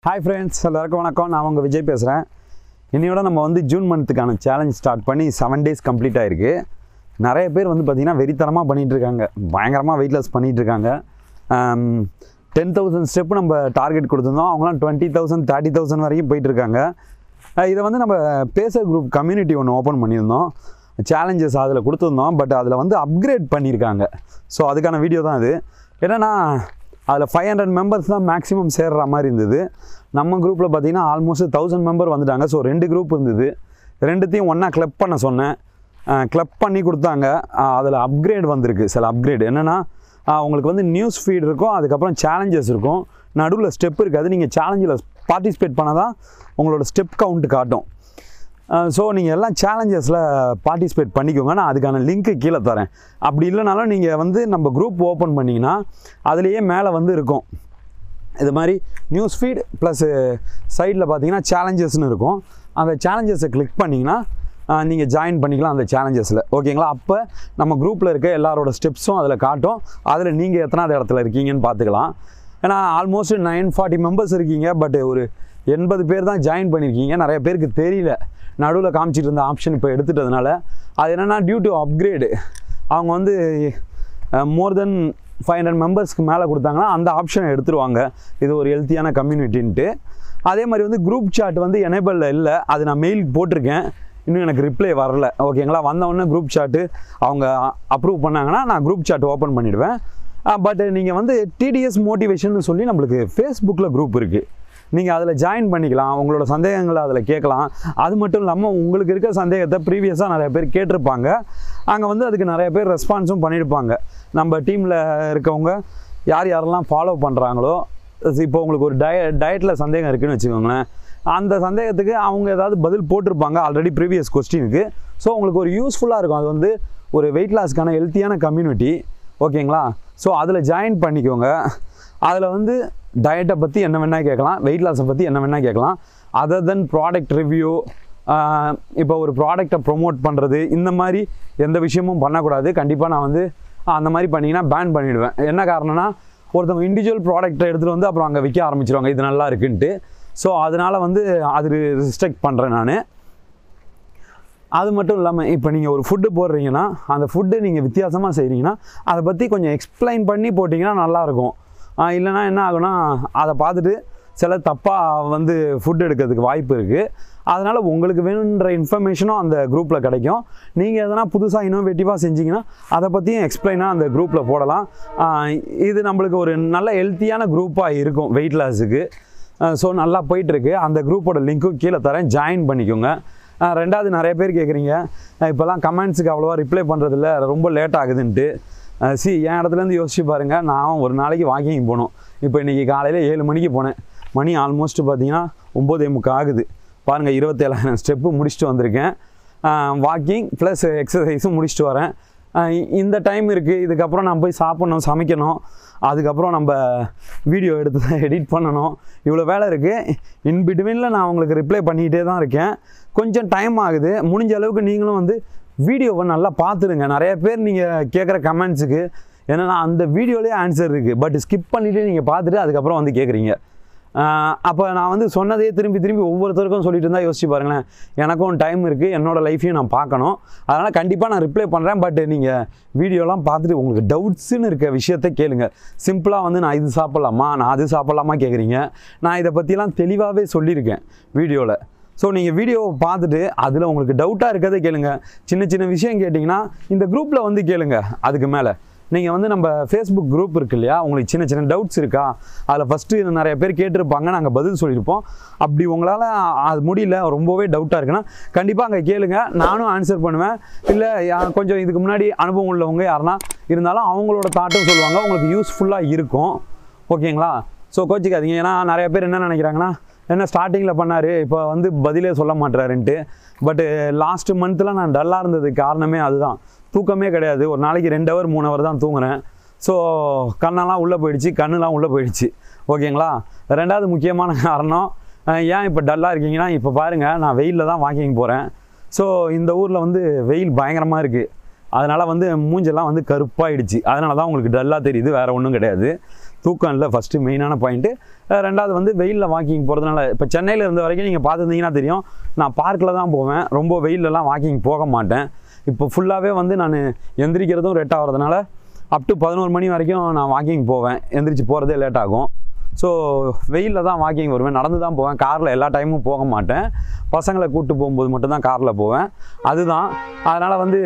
hi friends எல்லாருக்கும் வணக்கம் நான் உங்கள் விஜய் பேசுகிறேன் இன்னையோட நம்ம வந்து ஜூன் மந்த்துக்கான சேலஞ்ச் ஸ்டார்ட் பண்ணி செவன் டேஸ் கம்ப்ளீட் ஆயிருக்கு நிறைய பேர் வந்து பார்த்திங்கன்னா வெறித்தனமாக பண்ணிகிட்டு இருக்காங்க பயங்கரமாக வெயிட் லாஸ் பண்ணிகிட்டு இருக்காங்க டென் தௌசண்ட் ஸ்டெப்பு நம்ம டார்கெட் கொடுத்துருந்தோம் அவங்களாம் டுவெண்ட்டி தௌசண்ட் தேர்ட்டி தௌசண்ட் வரைக்கும் போயிட்டு இருக்காங்க அஹ் இதை வந்து நம்ம பேசர் குரூப் கம்யூனிட்டி ஒன்று ஓப்பன் பண்ணியிருந்தோம் சேலஞ்சஸ் அதில் கொடுத்துருந்தோம் பட் அதில் வந்து அப்கிரேட் பண்ணியிருக்காங்க ஸோ அதுக்கான வீடியோ தான் இது என்னென்னா அதில் ஃபைவ் ஹண்ட்ரட் மெம்பர்ஸ் தான் மேக்ஸிமம் சேர்ற மாதிரி இருந்தது நம்ம குரூப்பில் பார்த்தீங்கன்னா ஆல்மோஸ்ட் தௌசண்ட் மெம்பர் வந்துட்டாங்க ஸோ ரெண்டு குரூப் இருந்தது ரெண்டுத்தையும் ஒன்றா கிளப் பண்ண சொன்னேன் கிளப் பண்ணி கொடுத்தாங்க அதில் அப்கிரேட் வந்திருக்கு சில அப்கிரேட் என்னென்னா உங்களுக்கு வந்து நியூஸ் ஃபீட் இருக்கும் அதுக்கப்புறம் சேலஞ்சஸ் இருக்கும் நடுவில் ஸ்டெப் இருக்காது நீங்கள் சேலஞ்சில் பார்ட்டிசிபேட் பண்ணால் தான் உங்களோட ஸ்டெப் கவுண்ட் காட்டும் ஸோ நீங்கள் எல்லாம் சேலஞ்சஸில் பார்ட்டிசிபேட் பண்ணிக்கோங்க நான் அதுக்கான லிங்க்கு கீழே தரேன் அப்படி இல்லைனாலும் நீங்கள் வந்து நம்ம குரூப் ஓப்பன் பண்ணிங்கன்னா அதுலேயே மேலே வந்து இருக்கும் இது மாதிரி நியூஸ் ஃபீட் ப்ளஸ் சைடில் பார்த்தீங்கன்னா சேலஞ்சஸ்னு இருக்கும் அந்த சேலஞ்சஸை கிளிக் பண்ணிங்கன்னா நீங்கள் ஜாயின் பண்ணிக்கலாம் அந்த சேலஞ்சஸில் ஓகேங்களா அப்போ நம்ம குரூப்பில் இருக்க எல்லாரோட ஸ்டெப்ஸும் அதில் காட்டும் அதில் நீங்கள் எத்தனாவது இடத்துல இருக்கீங்கன்னு பார்த்துக்கலாம் ஏன்னா ஆல்மோஸ்ட் நைன் ஃபார்ட்டி மெம்பர்ஸ் இருக்கீங்க பட் ஒரு எண்பது பேர் தான் ஜாயின் பண்ணியிருக்கீங்க நிறைய பேருக்கு தெரியல நடுவில் காமிச்சிட்டு இருந்த ஆப்ஷன் இப்போ எடுத்துட்டதுனால அது என்னென்னா டியூ டு அப்கிரேடு அவங்க வந்து மோர் தென் ஃபைவ் ஹண்ட்ரட் மெம்பர்ஸ்க்கு மேலே கொடுத்தாங்கன்னா அந்த ஆப்ஷனை எடுத்துருவாங்க இது ஒரு ஹெல்த்தியான கம்யூனிட்டின்ட்டு அதே மாதிரி வந்து குரூப் சாட் வந்து எனேபிளில் இல்லை அது நான் மெயில் போட்டிருக்கேன் இன்னும் எனக்கு ரிப்ளை வரல ஓகேங்களா வந்தவொடனே குரூப் சாட்டு அவங்க அப்ரூவ் பண்ணாங்கன்னா நான் குரூப் சாட் ஓப்பன் பண்ணிவிடுவேன் பட் நீங்கள் வந்து டிடிஎஸ் மோட்டிவேஷன் சொல்லி நம்மளுக்கு ஃபேஸ்புக்கில் குரூப் இருக்குது நீங்கள் அதில் ஜாயின் பண்ணிக்கலாம் உங்களோட சந்தேகங்களை அதில் கேட்கலாம் அது மட்டும் இல்லாமல் உங்களுக்கு இருக்க சந்தேகத்தை ப்ரீவியஸாக நிறைய பேர் கேட்டிருப்பாங்க அங்கே வந்து அதுக்கு நிறைய பேர் ரெஸ்பான்ஸும் பண்ணியிருப்பாங்க நம்ம டீமில் இருக்கவங்க யார் யாரெல்லாம் ஃபாலோ பண்ணுறாங்களோ இப்போ உங்களுக்கு ஒரு டய டயட்டில் சந்தேகம் இருக்குதுன்னு வச்சுக்கோங்களேன் அந்த சந்தேகத்துக்கு அவங்க ஏதாவது பதில் போட்டிருப்பாங்க ஆல்ரெடி ப்ரீவியஸ் கொஸ்டினுக்கு ஸோ உங்களுக்கு ஒரு யூஸ்ஃபுல்லாக இருக்கும் அது வந்து ஒரு வெயிட் லாஸ்க்கான ஹெல்த்தியான கம்யூனிட்டி ஓகேங்களா ஸோ அதில் ஜாயின் பண்ணிக்கோங்க அதில் வந்து டயட்டை பற்றி என்ன வேணால் கேட்கலாம் வெயிட் லாஸை பற்றி என்ன வேணால் கேட்கலாம் அதர் தென் ப்ராடக்ட் ரிவ்யூ இப்போ ஒரு ப்ராடக்டை ப்ரொமோட் பண்ணுறது இந்த மாதிரி எந்த விஷயமும் பண்ணக்கூடாது கண்டிப்பாக நான் வந்து அந்த மாதிரி பண்ணிங்கன்னா பேன் பண்ணிவிடுவேன் என்ன காரணம்னா ஒருத்தவங்க இண்டிவிஜுவல் ப்ராடக்ட்டை எடுத்துகிட்டு வந்து அப்புறம் அங்கே விற்க ஆரம்பிச்சிருவாங்க இது நல்லா இருக்குன்ட்டு ஸோ அதனால் வந்து அது ரிஸ்ட்ரிக்ட் பண்ணுறேன் நான் அது மட்டும் இல்லாமல் இப்போ நீங்கள் ஒரு ஃபுட்டு போடுறீங்கன்னா அந்த ஃபுட்டு நீங்கள் வித்தியாசமாக செய்கிறீங்கன்னா அதை பற்றி கொஞ்சம் எக்ஸ்பிளைன் பண்ணி போட்டிங்கன்னா நல்லாயிருக்கும் இல்லைனா என்ன ஆகுனா அதை பார்த்துட்டு சில தப்பாக வந்து ஃபுட் எடுக்கிறதுக்கு வாய்ப்பு இருக்குது அதனால் உங்களுக்கு வேணுன்ற இன்ஃபர்மேஷனும் அந்த குரூப்பில் கிடைக்கும் நீங்கள் எதனா புதுசாக இன்னோவேட்டிவாக செஞ்சீங்கன்னா அதை பற்றியும் எக்ஸ்பிளைனாக அந்த குரூப்பில் போடலாம் இது நம்மளுக்கு ஒரு நல்ல ஹெல்த்தியான குரூப்பாக இருக்கும் வெயிட் லாஸுக்கு ஸோ நல்லா போயிட்டுருக்கு அந்த குரூப்போட லிங்க்கும் கீழே தரேன் ஜாயின் பண்ணிக்கோங்க ரெண்டாவது நிறைய பேர் கேட்குறீங்க இப்போல்லாம் கமெண்ட்ஸுக்கு அவ்வளோவா ரிப்ளை பண்ணுறதில்ல ரொம்ப லேட் ஆகுதுன்ட்டு சி என் இடத்துலேருந்து யோசிச்சு பாருங்கள் நான் ஒரு நாளைக்கு வாக்கிங் போனோம் இப்போ இன்றைக்கி காலையில் ஏழு மணிக்கு போனேன் மணி ஆல்மோஸ்ட் பார்த்தீங்கன்னா ஒம்போதே முக்கா ஆகுது பாருங்கள் இருபத்தேழாயிரம் ஸ்டெப்பு முடிச்சுட்டு வந்திருக்கேன் வாக்கிங் ப்ளஸ் எக்ஸசைஸும் முடிச்சுட்டு வரேன் இந்த டைம் இருக்குது இதுக்கப்புறம் நான் போய் சாப்பிட்ணும் சமைக்கணும் அதுக்கப்புறம் நம்ம வீடியோ எடுத்து தான் எடிட் பண்ணணும் இவ்வளோ வேலை இருக்குது இன் பிட்வீனில் நான் உங்களுக்கு ரிப்ளை பண்ணிகிட்டே தான் இருக்கேன் கொஞ்சம் டைம் ஆகுது முடிஞ்ச அளவுக்கு நீங்களும் வந்து வீடியோவை நல்லா பார்த்துருங்க நிறைய பேர் நீங்கள் கேட்குற கமெண்ட்ஸுக்கு என்னென்னா அந்த வீடியோலேயே ஆன்சர் இருக்குது பட் ஸ்கிப் பண்ணிவிட்டு நீங்கள் பார்த்துட்டு அதுக்கப்புறம் வந்து கேட்குறீங்க அப்போ நான் வந்து சொன்னதே திரும்பி திரும்பி ஒவ்வொருத்தருக்கும் சொல்லிட்டு இருந்தால் யோசிச்சு பாருங்களேன் எனக்கும் டைம் இருக்குது என்னோடய லைஃப்பையும் நான் பார்க்கணும் அதனால் கண்டிப்பாக நான் ரிப்ளை பண்ணுறேன் பட் நீங்கள் வீடியோலாம் பார்த்துட்டு உங்களுக்கு டவுட்ஸுன்னு இருக்க விஷயத்த கேளுங்க சிம்பிளாக வந்து நான் இது சாப்பிட்லாமா நான் அது சாப்பிட்லாமா கேட்குறீங்க நான் இதை பற்றிலாம் தெளிவாகவே சொல்லியிருக்கேன் வீடியோவில் ஸோ நீங்கள் வீடியோவை பார்த்துட்டு அதில் உங்களுக்கு டவுட்டாக இருக்கிறதே கேளுங்க சின்ன சின்ன விஷயம் கேட்டிங்கன்னா இந்த குரூப்பில் வந்து கேளுங்க அதுக்கு மேலே நீங்கள் வந்து நம்ம ஃபேஸ்புக் குரூப் இருக்கு இல்லையா உங்களுக்கு சின்ன சின்ன டவுட்ஸ் இருக்கா அதில் ஃபஸ்ட்டு நிறைய பேர் கேட்டிருப்பாங்க நாங்கள் பதில் சொல்லியிருப்போம் அப்படி உங்களால் அது முடியல ரொம்பவே டவுட்டாக இருக்குன்னா கண்டிப்பாக அங்கே கேளுங்க நானும் ஆன்சர் பண்ணுவேன் இல்லை கொஞ்சம் இதுக்கு முன்னாடி அனுபவம் உள்ளவங்க யாருன்னா இருந்தாலும் அவங்களோட தாட்டும் சொல்லுவாங்க உங்களுக்கு யூஸ்ஃபுல்லாக இருக்கும் ஓகேங்களா ஸோ கோச்சிக்காதீங்க ஏன்னா நிறைய பேர் என்ன நினைக்கிறாங்கன்னா என்ன ஸ்டார்டிங்கில் பண்ணார் இப்போ வந்து பதிலே சொல்ல மாட்டுறாருன்ட்டு பட்டு லாஸ்ட் மந்த்தில் நான் டல்லாக இருந்ததுக்கு காரணமே அதுதான் தூக்கமே கிடையாது ஒரு நாளைக்கு ரெண்டு ஹவர் மூணு ஹவர் தான் தூங்குறேன் ஸோ கண்ணெல்லாம் உள்ளே போயிடுச்சு கண்ணுலாம் உள்ளே போயிடுச்சு ஓகேங்களா ரெண்டாவது முக்கியமான காரணம் ஏன் இப்போ டல்லாக இருக்கீங்கன்னா இப்போ பாருங்கள் நான் வெயிலில் தான் வாக்கிங் போகிறேன் ஸோ இந்த ஊரில் வந்து வெயில் பயங்கரமாக இருக்குது அதனால் வந்து மூஞ்செல்லாம் வந்து கருப்பாயிடுச்சு அதனால தான் உங்களுக்கு டல்லாக தெரியுது வேறு ஒன்றும் கிடையாது தூக்கம் இல்லை ஃபஸ்ட்டு மெயினான பாயிண்ட்டு ரெண்டாவது வந்து வெயிலில் வாக்கிங் போகிறதுனால இப்போ சென்னையில் இருந்த வரைக்கும் நீங்கள் பார்த்துருந்தீங்கன்னா தெரியும் நான் பார்க்கில் தான் போவேன் ரொம்ப வெயிலெலாம் வாக்கிங் போக மாட்டேன் இப்போ ஃபுல்லாகவே வந்து நான் எந்திரிக்கிறதும் லேட் ஆகிறதுனால அப் டு பதினோரு மணி வரைக்கும் நான் வாக்கிங் போவேன் எந்திரிச்சு போகிறதே லேட் ஆகும் ஸோ வெயிலில் தான் வாக்கிங் வருவேன் நடந்து தான் போவேன் காரில் எல்லா டைமும் போக மாட்டேன் பசங்களை கூப்பிட்டு போகும்போது மட்டும்தான் காரில் போவேன் அதுதான் அதனால் வந்து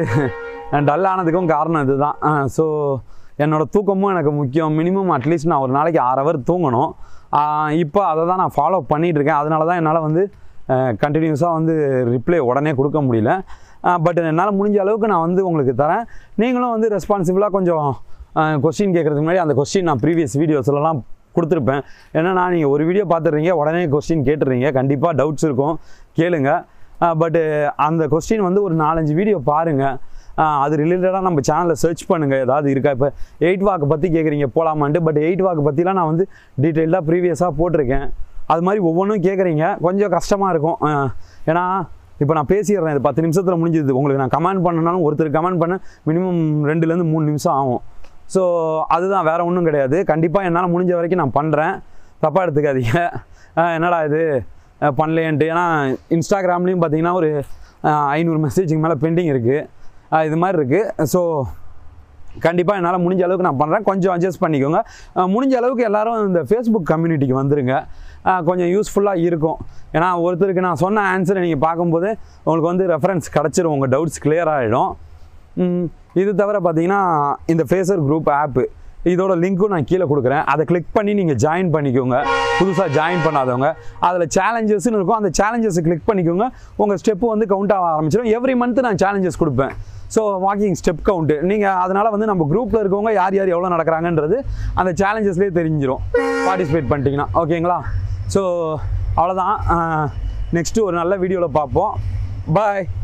டல் ஆனதுக்கும் காரணம் இதுதான் ஸோ என்னோட தூக்கமும் எனக்கு முக்கியம் மினிமம் அட்லீஸ்ட் நான் ஒரு நாளைக்கு ஆறு ஹவர் தூங்கணும் இப்போ அதை தான் நான் ஃபாலோ பண்ணிகிட்டு இருக்கேன் அதனால தான் என்னால் வந்து கண்டினியூஸாக வந்து ரிப்ளை உடனே கொடுக்க முடியல பட் என்னால் முடிஞ்ச அளவுக்கு நான் வந்து உங்களுக்கு தரேன் நீங்களும் வந்து ரெஸ்பான்சிபிளாக கொஞ்சம் கொஸ்டின் கேட்குறதுக்கு முன்னாடி அந்த கொஸ்டின் நான் ப்ரீவியஸ் வீடியோஸ்லலாம் கொடுத்துருப்பேன் ஏன்னா நீங்கள் ஒரு வீடியோ பார்த்துடுறீங்க உடனே கொஸ்டின் கேட்டுடுறீங்க கண்டிப்பாக டவுட்ஸ் இருக்கும் கேளுங்க பட்டு அந்த கொஸ்டின் வந்து ஒரு நாலஞ்சு வீடியோ பாருங்கள் அது ரிலேட்டடாக நம்ம சேனலில் சர்ச் பண்ணுங்கள் ஏதாவது இருக்கா இப்போ எயிட் வாக்கு பற்றி கேட்குறீங்க போகலாமான்ட்டு பட் எயிட் வாக்கு பற்றிலாம் நான் வந்து டீட்டெயில்டாக ப்ரீவியஸாக போட்டிருக்கேன் அது மாதிரி ஒவ்வொன்றும் கேட்குறீங்க கொஞ்சம் கஷ்டமாக இருக்கும் அஹ் ஏன்னா இப்போ நான் பேசிடுறேன் இது பத்து நிமிஷத்தில் முடிஞ்சுது உங்களுக்கு நான் கமெண்ட் பண்ணனாலும் ஒருத்தர் கமெண்ட் பண்ண மினிமம் ரெண்டுலேருந்து மூணு நிமிஷம் ஆகும் ஸோ அதுதான் வேறு ஒன்றும் கிடையாது கண்டிப்பாக என்னால் முடிஞ்ச வரைக்கும் நான் பண்ணுறேன் தப்பாக எடுத்துக்காதீங்க அஹ் என்னடா இது அஹ் பண்ணலையேன்ட்டு ஏன்னா இன்ஸ்டாகிராம்லேயும் பார்த்தீங்கன்னா ஒரு அஹ் ஐநூறு மெசேஜுக்கு மேலே பெண்டிங் இருக்குது இது மாதிரி இருக்குது ஸோ கண்டிப்பாக என்னால் முடிஞ்ச அளவுக்கு நான் பண்ணுறேன் கொஞ்சம் அட்ஜஸ்ட் பண்ணிக்கோங்க அஹ் முடிஞ்ச அளவுக்கு எல்லாரும் இந்த ஃபேஸ்புக் கம்யூனிட்டிக்கு வந்துருங்க அஹ் கொஞ்சம் யூஸ்ஃபுல்லாக இருக்கும் ஏன்னா ஒருத்தருக்கு நான் சொன்ன ஆன்சரை நீங்கள் பார்க்கும்போது உங்களுக்கு வந்து ரெஃபரன்ஸ் கிடச்சிரும் உங்கள் டவுட்ஸ் clear ஆகிடும் ம், இது தவிர பார்த்தீங்கன்னா இந்த ஃபேஸர் குரூப் ஆப்பு இதோட லிங்க்கும் நான் கீழே கொடுக்குறேன் அதை கிளிக் பண்ணி நீங்கள் ஜாயின் பண்ணிக்கோங்க புதுசாக ஜாயின் பண்ணாதவங்க அதில் சேலஞ்சஸ்னு இருக்கும் அந்த சேலஞ்சஸை கிளிக் பண்ணிக்கோங்க உங்கள் ஸ்டெப்பு வந்து கவுண்ட் ஆக ஆரம்பிச்சிடும் எவ்ரி மந்த் நான் சேலஞ்சஸ் கொடுப்பேன் ஸோ வாக்கிங் ஸ்டெப் கவுண்ட்டு நீங்கள் அதனால் வந்து நம்ம குரூப்பில் இருக்கவங்க யார் யார் எவ்வளோ நடக்கிறாங்கன்றது அந்த சேலஞ்சஸ்லேயே தெரிஞ்சிடும் பார்ட்டிசிபேட் பண்ணிட்டீங்கன்னா ஓகேங்களா ஸோ அவ்வளோதான் நெக்ஸ்ட்டு ஒரு நல்ல வீடியோவில் பார்ப்போம் பாய்